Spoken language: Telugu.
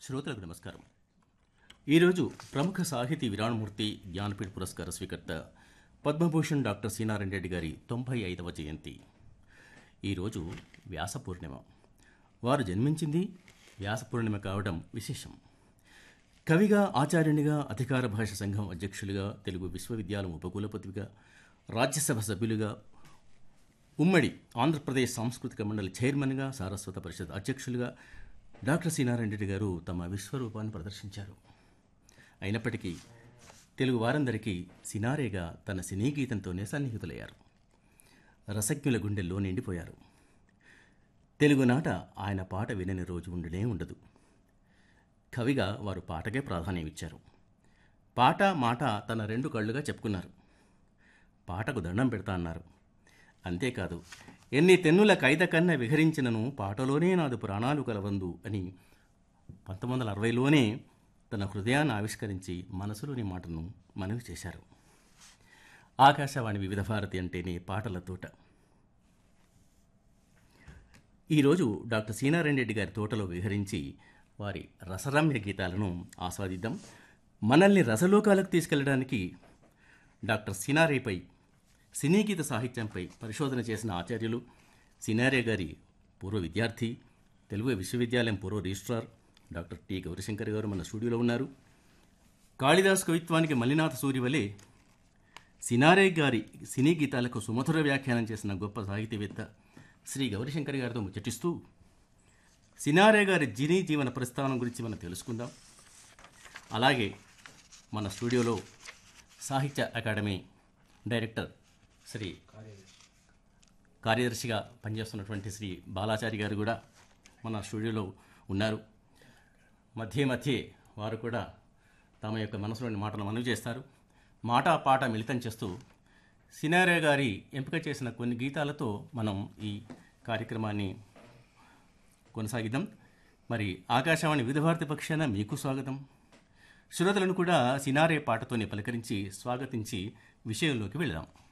శ్రోతలకు నమస్కారం ఈరోజు ప్రముఖ సాహితీ విరాణమూర్తి జ్ఞానపీఠ పురస్కార స్వీకర్త పద్మభూషణ్ డాక్టర్ సీనారాయణ రెడ్డి గారి తొంభై ఐదవ జయంతి ఈరోజు వ్యాస పూర్ణిమ వారు జన్మించింది వ్యాస పూర్ణిమ కావడం విశేషం కవిగా ఆచార్యునిగా అధికార భాష సంఘం అధ్యక్షులుగా తెలుగు విశ్వవిద్యాలయం ఉపకులపతిగా రాజ్యసభ సభ్యులుగా ఉమ్మడి ఆంధ్రప్రదేశ్ సాంస్కృతిక మండలి చైర్మన్గా సారస్వత పరిషత్ అధ్యక్షులుగా డాక్టర్ సీనారాయణ రెడ్డి గారు తమ విశ్వరూపాన్ని ప్రదర్శించారు అయినప్పటికీ తెలుగు వారందరికీ సినారేగా తన సినీ గీతంతోనే సన్నిహితులయ్యారు రసజ్ఞుల గుండెల్లో నిండిపోయారు తెలుగునాట ఆయన పాట వినని రోజు ఉండనే ఉండదు కవిగా వారు పాటకే ప్రాధాన్యం ఇచ్చారు పాట మాట తన రెండు కళ్ళుగా చెప్పుకున్నారు పాటకు దండం పెడతా అన్నారు అంతేకాదు ఎన్ని తెన్నుల కైద కన్న విహరించినను పాటలోనే నాదు ప్రాణాలు కలవందు అని పంతొమ్మిది వందల అరవైలోనే తన హృదయాన్ని ఆవిష్కరించి మనసులోని మాటను మనవి చేశారు ఆకాశవాణి వివిధ భారతి అంటేనే పాటల తోట ఈరోజు డాక్టర్ సీనారాయణ రెడ్డి గారి తోటలో విహరించి వారి రసరమ్య గీతాలను ఆస్వాదిద్దాం మనల్ని రసలోకాలకు తీసుకెళ్లడానికి డాక్టర్ సినారేపై సినీ గీత సాహిత్యంపై పరిశోధన చేసిన ఆచార్యులు సినారే గారి పూర్వ విద్యార్థి తెలుగు విశ్వవిద్యాలయం పూర్వ రిజిస్ట్రార్ డాక్టర్ టి గౌరీశంకర్ గారు మన స్టూడియోలో ఉన్నారు కాళిదాస్ కవిత్వానికి మల్లినాథ సూరి వలె సినారే గారి సినీ గీతాలకు సుమధుర వ్యాఖ్యానం చేసిన గొప్ప సాహితీవేత్త శ్రీ గౌరీశంకర్ గారితో ముచ్చటిస్తూ సినారే గారి జినీ జీవన ప్రస్థానం గురించి మనం తెలుసుకుందాం అలాగే మన స్టూడియోలో సాహిత్య అకాడమీ డైరెక్టర్ శ్రీ కార్యదర్శిగా పనిచేస్తున్నటువంటి శ్రీ బాలాచారి గారు కూడా మన స్టూడియోలో ఉన్నారు మధ్య మధ్య వారు కూడా తమ యొక్క మనసులోని మాటలు మనవి చేస్తారు మాట పాట మిళితం చేస్తూ సినారే గారి ఎంపిక చేసిన కొన్ని గీతాలతో మనం ఈ కార్యక్రమాన్ని కొనసాగిద్దాం మరి ఆకాశవాణి వివిధ భారతి పక్షాన మీకు స్వాగతం శ్రోతలను కూడా సినారే పాటతోనే పలకరించి స్వాగతించి విషయంలోకి వెళదాం